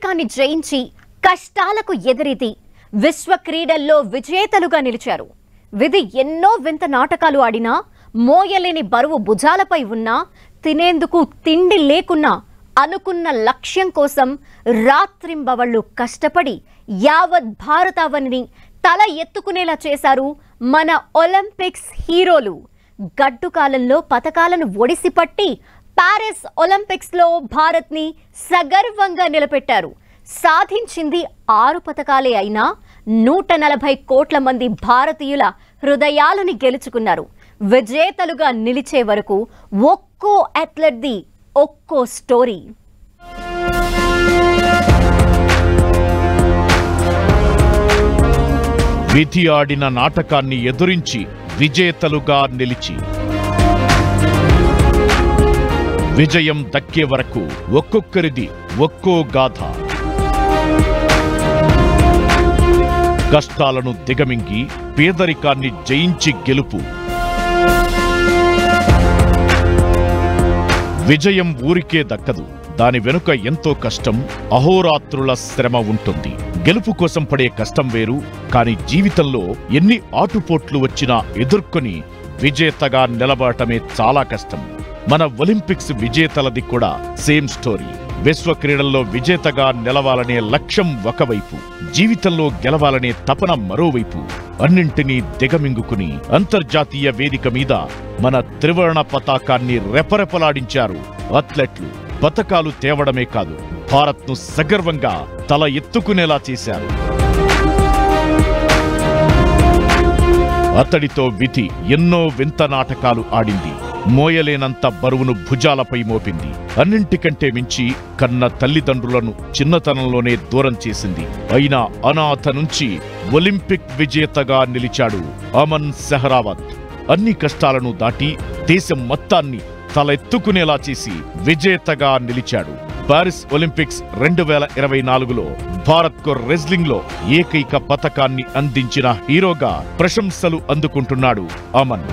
పేదరికాన్ని జయించి కష్టాలకు ఎదురీది విశ్వ క్రీడల్లో విజేతలుగా నిలిచారు విధి ఎన్నో వింత నాటకాలు ఆడినా మోయలేని బరువు భుజాలపై ఉన్నా తినేందుకు తిండి లేకున్నా అనుకున్న లక్ష్యం కోసం రాత్రింబవళ్ళు కష్టపడి యావత్ భారతావనిని తల ఎత్తుకునేలా చేశారు మన ఒలింపిక్స్ హీరోలు గడ్డు కాలంలో పథకాలను ఒడిసిపట్టి పారిస్ ఒలింపిక్స్లో భారత్ని సగర్వంగా నిలబెట్టారు సాధించింది ఆరు పథకాలే అయినా నూట నలభై కోట్ల మంది భారతీయుల హృదయాలని గెలుచుకున్నారు విజేతలుగా నిలిచే వరకు ఒక్కో అథ్లెట్ది ఒక్కో స్టోరీ విధి ఆడిన నాటకాన్ని ఎదురించి విజేతలుగా నిలిచి విజయం దక్కే వరకు ఒక్కొక్కరిది ఒక్కో గాథ కష్టాలను దిగమింగి పేదరికాన్ని జయించి గెలుపు విజయం ఊరికే దక్కదు దాని వెనుక ఎంతో కష్టం అహోరాత్రుల శ్రమ ఉంటుంది గెలుపు కోసం పడే కష్టం వేరు కాని జీవితంలో ఎన్ని ఆటుపోట్లు వచ్చినా ఎదుర్కొని విజేతగా నిలబడటమే చాలా కష్టం మన ఒలింపిక్స్ విజేతలది కూడా సేమ్ స్టోరీ విశ్వ క్రీడల్లో విజేతగా నిలవాలనే లక్ష్యం ఒకవైపు జీవితంలో గెలవాలనే తపన మరోవైపు అన్నింటినీ దిగమింగుకుని అంతర్జాతీయ వేదిక మీద మన త్రివర్ణ పతాకాన్ని రెపరెపలాడించారు అథ్లెట్లు పతకాలు తేవడమే కాదు భారత్ను సగర్వంగా తల ఎత్తుకునేలా చేశారు అతడితో విధి ఎన్నో వింత నాటకాలు ఆడింది మోయలేనంత బరువును భుజాలపై మోపింది అన్నింటికంటే మించి కన్న తల్లిదండ్రులను చిన్నతనంలోనే దూరం చేసింది అయినా అనాథ నుంచి ఒలింపిక్ విజేతగా నిలిచాడు అమన్ సెహరావత్ అన్ని కష్టాలను దాటి దేశం మొత్తాన్ని తలెత్తుకునేలా చేసి విజేతగా నిలిచాడు పారిస్ ఒలింపిక్స్ రెండు వేల ఇరవై నాలుగులో భారత్కు రెజ్లింగ్ లో ఏకైక పతకాన్ని అందించిన హీరోగా ప్రశంసలు అందుకుంటున్నాడు అమన్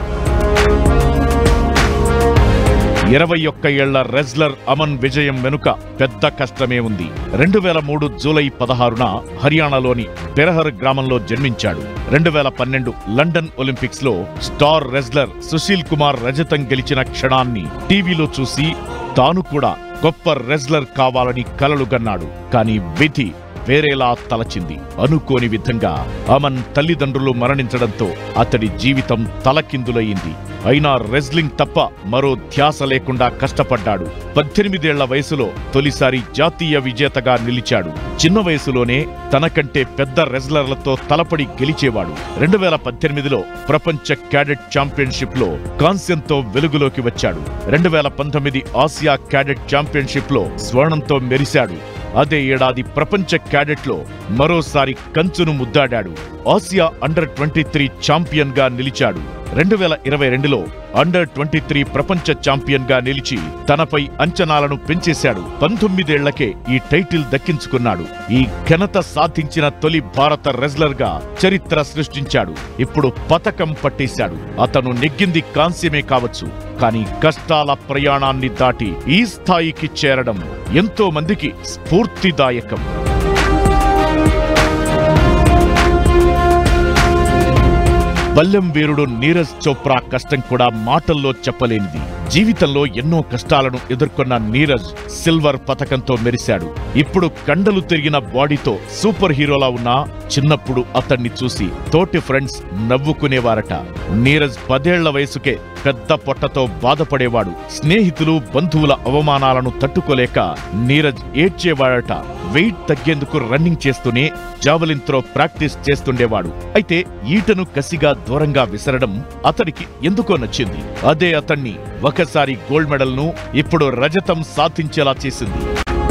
ఇరవై ఒక్క ఏళ్ల రెజ్లర్ అమన్ విజయం వెనుక పెద్ద కష్టమే ఉంది రెండు వేల మూడు జూలై పదహారున హర్యానాలోని బెరహర్ గ్రామంలో జన్మించాడు రెండు వేల పన్నెండు లండన్ ఒలింపిక్స్ లో స్టార్ రెజ్లర్ సుశీల్ కుమార్ రజతం గెలిచిన క్షణాన్ని టీవీలో చూసి తాను కూడా గొప్ప రెజ్లర్ కావాలని కలలుగన్నాడు కానీ విధి వేరేలా తలచింది అనుకోని విధంగా అమన్ తల్లిదండ్రులు మరణించడంతో అతడి జీవితం తలకిందులయ్యింది అయినా రెజ్లింగ్ తప్ప మరో ధ్యాస లేకుండా కష్టపడ్డాడు పద్దెనిమిదేళ్ల వయసులో తొలిసారి జాతీయ విజేతగా నిలిచాడు చిన్న వయసులోనే తనకంటే పెద్ద రెజ్లర్లతో తలపడి గెలిచేవాడు రెండు వేల పద్దెనిమిదిలో ప్రపంచ క్యాడెట్ ఛాంపియన్షిప్ లో కాంస్యంతో వెలుగులోకి వచ్చాడు రెండు వేల పంతొమ్మిది ఆసియా క్యాడెట్ ఛాంపియన్షిప్ లో స్వర్ణంతో మెరిశాడు అదే ఏడాది ప్రపంచ క్యాడెట్లో మరోసారి కంచును ముద్దాడాడు Asia under twenty three champion గా నిలిచాడు రెండు వేల ఇరవై రెండులో అండర్ ట్వంటీ త్రీ ప్రపంచ ఛాంపియన్ గా నిలిచి తనపై అంచనాలను పెంచేశాడు పంతొమ్మిదేళ్లకే ఈ టైటిల్ దక్కించుకున్నాడు ఈ ఘనత సాధించిన తొలి భారత రెజ్లర్ గా చరిత్ర సృష్టించాడు ఇప్పుడు పతకం పట్టేశాడు అతను నెగ్గింది కాంస్యమే కావచ్చు కానీ కష్టాల ప్రయాణాన్ని దాటి ఈ స్థాయికి చేరడం ఎంతో మందికి స్ఫూర్తిదాయకం బల్లెం వీరుడు నీరజ్ చోప్రా కష్టం కూడా మాటల్లో చెప్పలేనిది జీవితంలో ఎన్నో కష్టాలను ఎదుర్కొన్న నీరజ్ సిల్వర్ పతకంతో మెరిశాడు ఇప్పుడు కండలు తిరిగిన బాడీతో సూపర్ హీరోలా ఉన్నా చిన్నప్పుడు అతన్ని చూసి తోటి ఫ్రెండ్స్ నవ్వుకునేవారట నీరజ్ పదేళ్ల వయసుకే పెద్ద పొట్టతో బాధపడేవాడు స్నేహితులు బంధువుల అవమానాలను తట్టుకోలేక నీరజ్ ఏడ్చేవాడట వెయిట్ తగ్గేందుకు రన్నింగ్ చేస్తూనే జావలిన్ త్రో ప్రాక్టీస్ చేస్తుండేవాడు అయితే ఈటను కసిగా దూరంగా విసరడం అతడికి ఎందుకో నచ్చింది అదే అతన్ని ఒకసారి గోల్డ్ మెడల్ ను ఇప్పుడు రజతం సాధించేలా చేసింది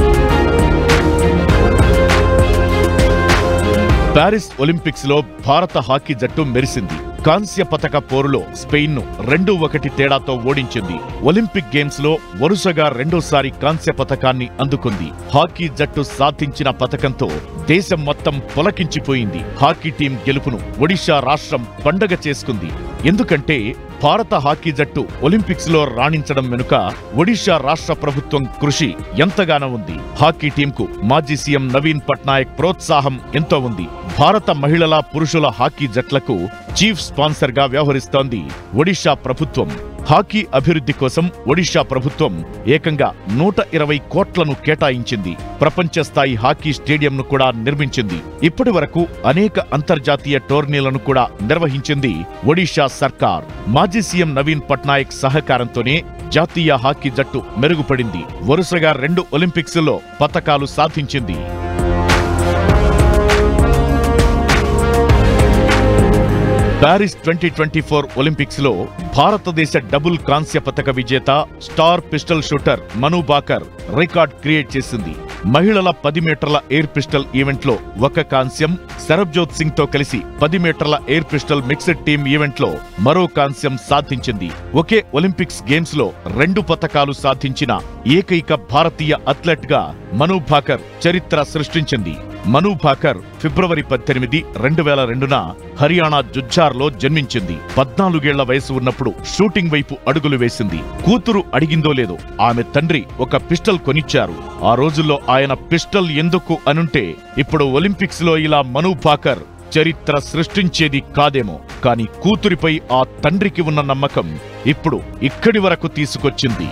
పారిస్ ఒలింపిక్స్ లో భారత హాకీ జట్టు మెరిసింది కాంస్య పతక పోరులో స్పెయిన్ ను రెండు ఒకటి తేడాతో ఓడించింది ఒలింపిక్ గేమ్స్ లో వరుసగా రెండోసారి కాంస్య పతకాన్ని అందుకుంది హాకీ జట్టు సాధించిన పతకంతో దేశం మొత్తం పొలకించిపోయింది హాకీ టీం గెలుపును ఒడిషా రాష్ట్రం పండగ చేసుకుంది ఎందుకంటే భారత హాకీ జట్టు ఒలింపిక్స్ లో రాణించడం వెనుక ఒడిషా రాష్ట్ర ప్రభుత్వం కృషి ఎంతగానో ఉంది హాకీ టీంకు మాజీ సీఎం నవీన్ పట్నాయక్ ప్రోత్సాహం ఎంతో ఉంది భారత మహిళల పురుషుల హాకీ జట్లకు చీఫ్ స్పాన్సర్ గా వ్యవహరిస్తోంది ఒడిషా ప్రభుత్వం హాకీ అభివృద్ధి కోసం ఒడిషా ప్రభుత్వం ఏకంగా నూట ఇరవై కోట్లను కేటాయించింది ప్రపంచ స్థాయి హాకీ స్టేడియంను కూడా నిర్మించింది ఇప్పటి వరకు అనేక అంతర్జాతీయ టోర్నీలను కూడా నిర్వహించింది ఒడిషా సర్కార్ మాజీ సీఎం నవీన్ పట్నాయక్ సహకారంతోనే జాతీయ హాకీ జట్టు మెరుగుపడింది వరుసగా రెండు ఒలింపిక్స్ లో పతకాలు సాధించింది Paris twenty twenty four Olympics లో భారతదేశ డబుల్ కాంస్య పతక విజేత star pistol shooter Manu Bhaker record create చేసింది మహిళల పది మీటర్ల ఎయిర్ పిస్టల్ ఈవెంట్ లో ఒక కాంస్యం శరబ్జోత్ సింగ్ తో కలిసి పది మీటర్ల air pistol mixed team event లో మరో కాంస్యం సాధించింది ఒకే ఒలింపిక్స్ గేమ్స్ లో రెండు పతకాలు సాధించిన ఏకైక భారతీయ అథ్లెట్ గా మను భాకర్ చరిత్ర సృష్టించింది మను భాకర్ ఫిబ్రవరి పద్దెనిమిది రెండు వేల రెండున హర్యానా జుజ్జార్లో జన్మించింది పద్నాలుగేళ్ల వయసు ఉన్నప్పుడు షూటింగ్ వైపు అడుగులు వేసింది కూతురు అడిగిందో లేదో ఆమె తండ్రి ఒక పిస్టల్ కొనిచ్చారు ఆ రోజుల్లో ఆయన పిస్టల్ ఎందుకు అనుంటే ఇప్పుడు ఒలింపిక్స్ లో ఇలా మను భాకర్ చరిత్ర సృష్టించేది కాదేమో కానీ కూతురిపై ఆ తండ్రికి ఉన్న నమ్మకం ఇప్పుడు ఇక్కడి వరకు తీసుకొచ్చింది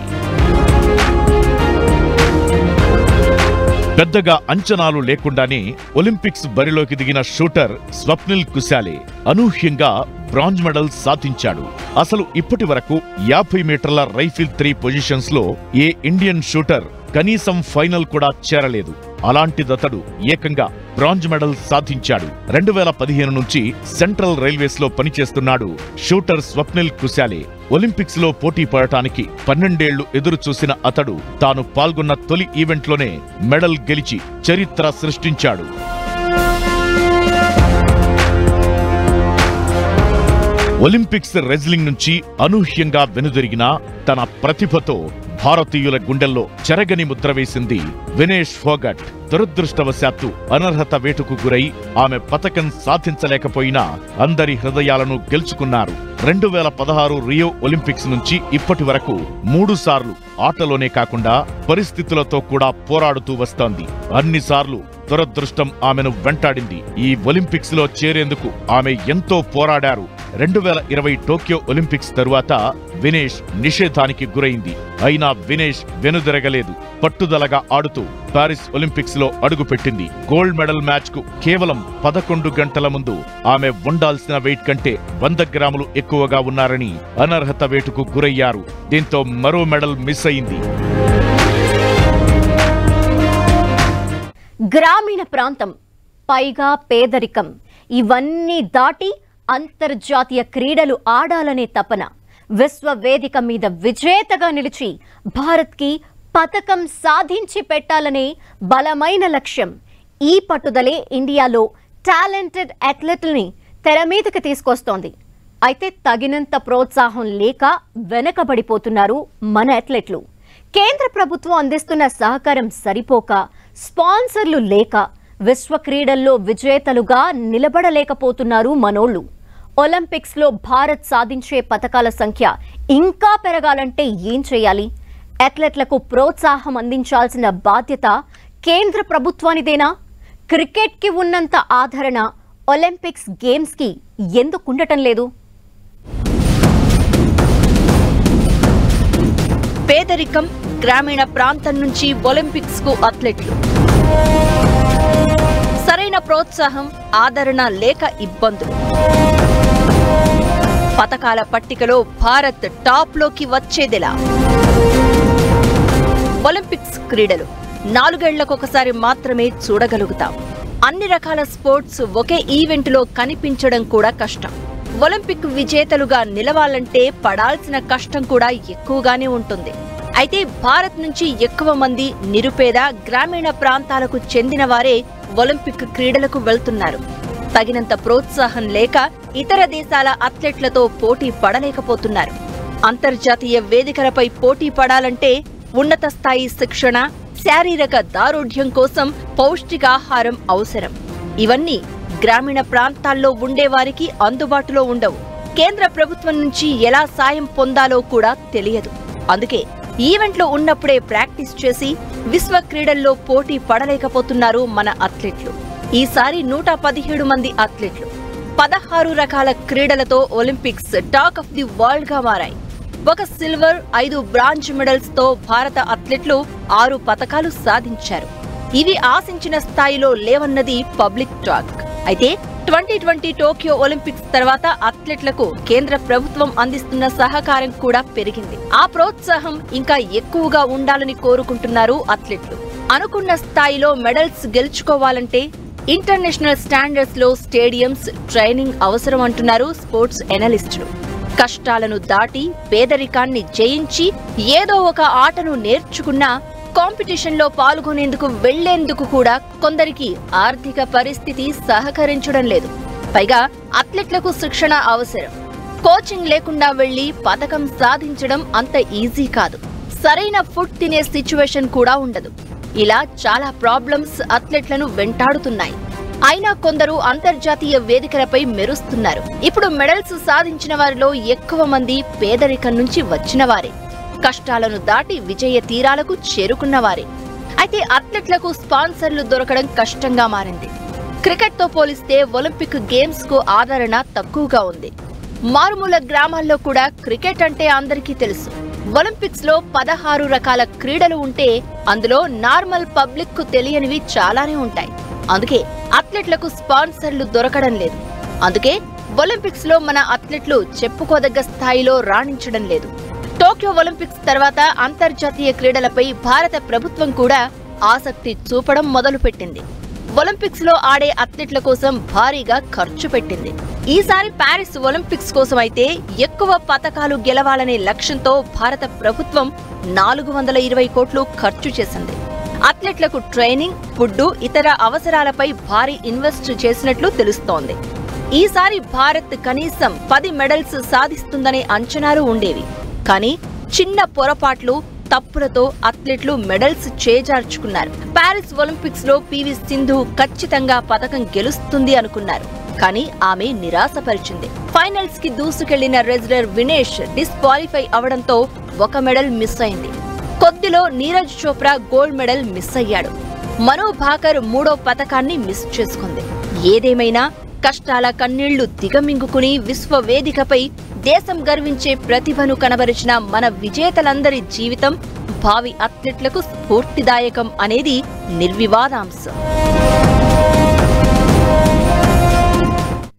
పెద్దగా అంచనాలు లేకుండానే ఒలింపిక్స్ బరిలోకి దిగిన షూటర్ స్వప్నిల్ కుశాలే అనూహ్యంగా బ్రాంజ్ మెడల్ సాధించాడు అసలు ఇప్పటి వరకు యాభై మీటర్ల రైఫిల్ త్రీ పొజిషన్స్ లో ఏ ఇండియన్ షూటర్ కనీసం ఫైనల్ కూడా చేరలేదు అలాంటిదతడు ఏకంగా బ్రాంజ్ మెడల్ సాధించాడు రెండు వేల పదిహేను నుంచి సెంట్రల్ రైల్వేస్ లో పనిచేస్తున్నాడు షూటర్ స్వప్నిల్ కుశాలే ఒలింపిక్స్ లో పోటీ పడటానికి పన్నెండేళ్లు ఎదురు చూసిన అతడు తాను పాల్గొన్న తొలి ఈవెంట్లోనే మెడల్ గెలిచి చరిత్ర సృష్టించాడు ఒలింపిక్స్ రెజ్లింగ్ నుంచి అనూహ్యంగా వెనుదిరిగిన తన ప్రతిభతో భారతీయుల గుండెల్లో చెరగని ముద్ర వేసింది వినేష్ ఫోగట్ దురదృష్టవశాత్తు అనర్హత వేటుకు గురై ఆమె పతకం సాధించలేకపోయినా అందరి హృదయాలను గెలుచుకున్నారు రెండు వేల పదహారు రియో ఒలింపిక్స్ నుంచి ఇప్పటి వరకు మూడు సార్లు ఆటలోనే కాకుండా పరిస్థితులతో కూడా పోరాడుతూ వస్తోంది అన్నిసార్లు దురదృష్టం ఆమెను వెంటాడింది ఈ ఒలింపిక్స్ లో చేరేందుకు ఆమె ఎంతో పోరాడారు రెండు వేల ఇరవై టోక్యో ఒలింపిక్స్ తరువాత వినేష్ నిషేధానికి గురైంది అయినా వినేష్ వెనుదిరగలేదు పట్టుదలగా ఆడుతూ పారిస్ ఒలింపిక్స్ లో అడుగుపెట్టింది గోల్డ్ మెడల్ మ్యాచ్ కు కేవలం పదకొండు గంటల ముందు ఆమె ఉండాల్సిన వెయిట్ కంటే వంద గ్రాములు ఎక్కువగా ఉన్నారని అనర్హత వేటుకు గురయ్యారు దీంతో మరో మెడల్ మిస్ అయింది గ్రామీణ ప్రాంతం పైగా పేదరికం ఇవన్నీ దాటి అంతర్జాతీయ క్రీడలు ఆడాలనే తపన విశ్వ వేదిక మీద విజేతగా నిలిచి భారత్కి పతకం సాధించి పెట్టాలనే బలమైన లక్ష్యం ఈ పట్టుదలే ఇండియాలో టాలెంటెడ్ అథ్లెట్లని తెర మీదకి తీసుకొస్తోంది అయితే తగినంత ప్రోత్సాహం లేక వెనకబడిపోతున్నారు మన అథ్లెట్లు కేంద్ర ప్రభుత్వం అందిస్తున్న సహకారం సరిపోక స్పాన్సర్లు లేక విశ్వ క్రీడల్లో విజేతలుగా నిలబడలేకపోతున్నారు మనోళ్ళు ఒలింపిక్స్లో భారత్ సాధించే పథకాల సంఖ్య ఇంకా పెరగాలంటే ఏం చేయాలి అథ్లెట్లకు ప్రోత్సాహం అందించాల్సిన బాధ్యత కేంద్ర ప్రభుత్వానిదేనా క్రికెట్కి ఉన్నంత ఆదరణ ఒలింపిక్స్ గేమ్స్కి ఎందుకుండటం లేదు పేదరికం గ్రామీణ ప్రాంతం నుంచి ఒలింపిక్స్ కు అథ్లెట్లు సరైన ప్రోత్సాహం ఆదరణ లేక ఇబ్బందులు పథకాల పట్టికలో భారత్ టాప్ లోకి వచ్చేదిలా ఒలింపిక్స్ క్రీడలు నాలుగేళ్లకొకసారి మాత్రమే చూడగలుగుతాం అన్ని రకాల స్పోర్ట్స్ ఒకే ఈవెంట్లో కనిపించడం కూడా కష్టం ఒలింపిక్ విజేతలుగా నిలవాలంటే పడాల్సిన కష్టం కూడా ఎక్కువగానే ఉంటుంది అయితే భారత్ నుంచి ఎక్కువ మంది నిరుపేద గ్రామీణ ప్రాంతాలకు చెందిన వారే ఒలింపిక్ క్రీడలకు వెళ్తున్నారు తగినంత ప్రోత్సాహం లేక ఇతర దేశాల అథ్లెట్లతో పోటీ పడలేకపోతున్నారు అంతర్జాతీయ వేదికలపై పోటీ పడాలంటే ఉన్నత స్థాయి శిక్షణ శారీరక దారుఢ్యం కోసం పౌష్టికాహారం అవసరం ఇవన్నీ గ్రామీణ ప్రాంతాల్లో ఉండేవారికి అందుబాటులో ఉండవు కేంద్ర ప్రభుత్వం నుంచి ఎలా సాయం పొందాలో కూడా తెలియదు అందుకే ఈవెంట్లో ఉన్నప్పుడే ప్రాక్టీస్ చేసి విశ్వ క్రీడల్లో పోటీ పడలేకపోతున్నారు మన అథ్లెట్లు ఈసారి నూట పదిహేడు మంది అథ్లెట్లు పదహారు రకాల క్రీడలతో Olympics talk of the world గా మారాయి ఒక సిల్వర్ ఐదు బ్రాంజ్ మెడల్స్ తో భారత అథ్లెట్లు ఆరు పతకాలు సాధించారు ఇవి ఆశించిన స్థాయిలో లేవన్నది పబ్లిక్ టాక్ అయితే ట్వంటీ ట్వంటీ టోక్యో ఒలింపిక్స్ తర్వాత అథ్లెట్లకు కేంద్ర ప్రభుత్వం అందిస్తున్న సహకారం కూడా పెరిగింది ఆ ప్రోత్సాహం ఇంకా ఎక్కువగా ఉండాలని కోరుకుంటున్నారు అథ్లెట్లు అనుకున్న స్థాయిలో మెడల్స్ గెలుచుకోవాలంటే ఇంటర్నేషనల్ స్టాండర్డ్స్ లో స్టేడియంస్ ట్రైనింగ్ అవసరం అంటున్నారు స్పోర్ట్స్ ఎనలిస్టులు కష్టాలను దాటి పేదరికాన్ని జయించి ఏదో ఒక ఆటను నేర్చుకున్నా కాంపిటీషన్ లో పాల్గొనేందుకు వెళ్లేందుకు కూడా కొందరికి ఆర్థిక పరిస్థితి సహకరించడం లేదు పైగా అథ్లెట్లకు శిక్షణ అవసరం కోచింగ్ లేకుండా వెళ్లి పథకం సాధించడం అంత ఈజీ కాదు సరైన ఫుడ్ తినే సిచ్యువేషన్ కూడా ఉండదు ఇలా చాలా ప్రాబ్లమ్స్ అథ్లెట్లను వెంటాడుతున్నాయి అయినా కొందరు అంతర్జాతీయ వేదికలపై మెరుస్తున్నారు ఇప్పుడు మెడల్స్ సాధించిన వారిలో ఎక్కువ మంది పేదరికం నుంచి వచ్చిన వారే కష్టాలను దాటి విజయ తీరాలకు చేరుకున్నవారే అయితే అథ్లెట్లకు స్పాన్సర్లు దొరకడం కష్టంగా మారింది క్రికెట్తో పోలిస్తే ఒలింపిక్ గేమ్స్ కు ఆదరణ తక్కువగా ఉంది మారుమూల గ్రామాల్లో కూడా క్రికెట్ అంటే అందరికీ తెలుసు ఒలింపిక్స్ లో పదహారు రకాల క్రీడలు ఉంటే అందులో నార్మల్ పబ్లిక్ కు తెలియనివి చాలానే ఉంటాయి అందుకే అథ్లెట్లకు స్పాన్సర్లు దొరకడం లేదు అందుకే ఒలింపిక్స్ లో మన అథ్లెట్లు చెప్పుకోదగ్గ స్థాయిలో రాణించడం లేదు టోక్యో ఒలింపిక్స్ తర్వాత అంతర్జాతీయ క్రీడలపై భారత ప్రభుత్వం కూడా ఆసక్తి చూపడం మొదలుపెట్టింది ఒలింపిక్స్ లో ఆడే అథ్లెట్ల కోసం భారీగా ఖర్చు పెట్టింది ఈసారి ప్యారిస్ ఒలింపిక్స్ కోసం అయితే ఎక్కువ పతకాలు గెలవాలనే లక్ష్యంతో భారత ప్రభుత్వం నాలుగు వందల ఇరవై కోట్లు ఖర్చు చేసింది అథ్లెట్లకు ట్రైనింగ్ ఫుడ్ ఇతర అవసరాలపై భారీ ఇన్వెస్ట్ చేసినట్లు తెలుస్తోంది ఈసారి భారత్ కనీసం పది మెడల్స్ సాధిస్తుందనే అంచనాలు ఉండేవి కానీ చిన్న పొరపాట్లు తప్పులతో అథ్లెట్లు మెడల్స్ చేజార్చుకున్నారు పారిస్ ఒలింపిక్స్ లో పివి సింధు ఖచ్చితంగా పథకం గెలుస్తుంది అనుకున్నారు కానీ ఆమె నిరాశపరిచింది ఫైనల్స్ కి దూసుకెళ్లిన రెజ్లర్ వినేష్ డిస్క్వాలిఫై అవడంతో ఒక మెడల్ మిస్ అయింది కొద్దిలో Neeraj Chopra gold medal miss అయ్యాడు మనో భాకర్ మూడో పథకాన్ని మిస్ చేసుకుంది ఏదేమైనా కష్టాల కన్నీళ్లు దిగమింగుకుని విశ్వ వేదికపై దేశం గర్వించే ప్రతిభను కనబరిచిన మన విజేతలందరి జీవితం భావి అథ్లెట్లకు స్ఫూర్తిదాయకం అనేది నిర్వివాదాంశం